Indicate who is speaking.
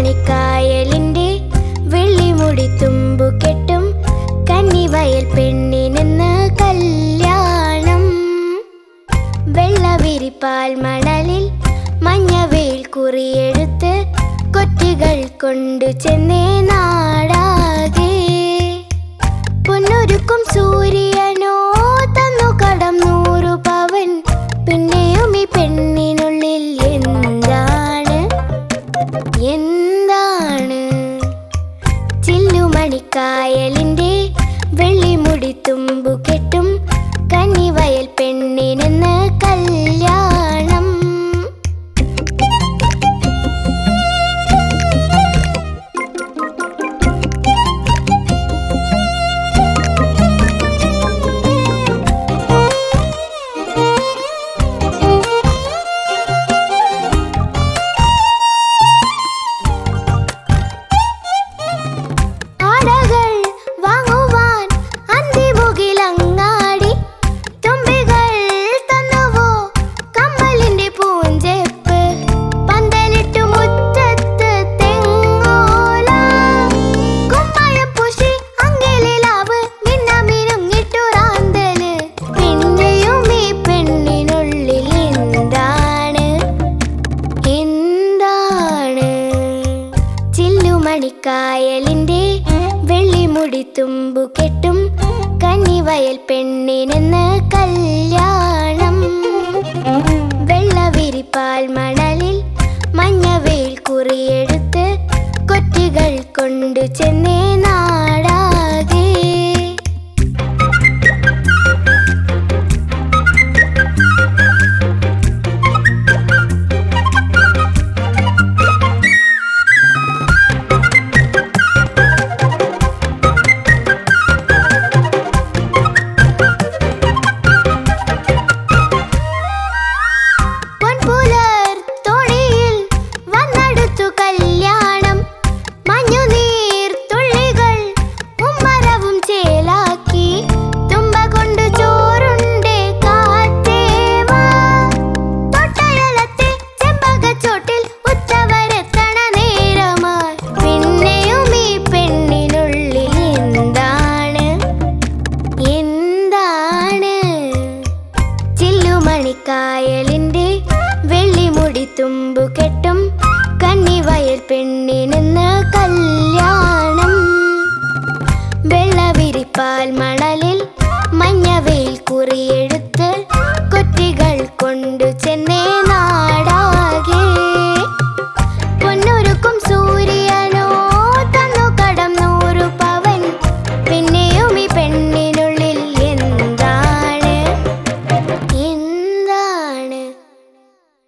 Speaker 1: ചില്ലുമണിക്കായലിന്റെ വെള്ളിമുടി തുമ്പു കെട്ടും കന്നിവയൽ പെണ്ണിനെന്ന് കല്യാണം വെള്ളവിരിപ്പാൽ മണലിൽ മഞ്ഞവേൽ കുറിയെടുത്ത് കൊറ്റികൾ കൊണ്ടു ചെന്നേ നാടാകെ പൊന്നൊരുക്കും സൂര്യനോ തന്നു കടം നൂറു പവൻ പിന്നെയും ഈ പെണ്ണിനുള്ളിൽ എന്താണ് എന്താണ് ചില്ലുമണിക്കായലിന്റെ വെള്ളിമുടി തുമ്പു കെട്ടും കന്നിവയൽ പെണ്ണിനെന്ന് കല്യാണം ആടകൾ വാങ്ങുവാൻ അന്തിമുകിലങ്ങാടി തുമ്പികൾ തന്നുവോ കമ്മലിന്റെ പൂഞ്ചെപ്പ് പന്തലിട്ടു മുറ്റത്ത് തെങ്ങോല കുമ്മായപ്പൂശി അങ്കിലാവ് മിന്നമിനുങ്ങിട്ടുറാന്തല് പിന്നെയും ഈ പെണ്ണിനുള്ളിൽ എന്താണ് എന്താണ് ചില്ലുമണിക്കായലിന്റെ വെള്ളിമുടി തുമ്പു കെട്ടും കന്നിവയൽ പെണ്ണിനെന്ന് കല്യാണം വെള്ളവിരിപ്പാൽ മണലിൽ മഞ്ഞവേൽ കുറിയെടുത്ത് കൊറ്റികൾ കൊണ്ടു ചെന്നേ നാടാകെ പൊൻപുലർ തോണിയിൽ വന്നെടുത്തു കല്യാണം മഞ്ഞുനീർ തുള്ളികൾ ഉമ്മരവും ചേലാക്കി തുമ്പ കൊണ്ട് ചോറുണ്ടേ കാറ്റേവാ തൊട്ടയലത്തെ ചെമ്പകച്ചോട്ടിൽ ഉച്ചവരെത്തണ നേരമായി പിന്നെയും ഈ പെണ്ണിനുള്ളിൽ എന്താണ് എന്താണ് ചില്ലുമണിക്കായലിന്റെ വെള്ളിമുടി തുമ്പു കെട്ടും കന്നിവയൽ പെണ്ണിനെന്ന് കല്യാണം വെള്ളവിരിപ്പാൽ മണലിൽ മഞ്ഞവെയിൽ കുറിയെടുത്ത് കൊറ്റികൾ കൊണ്ടു ചെന്നേ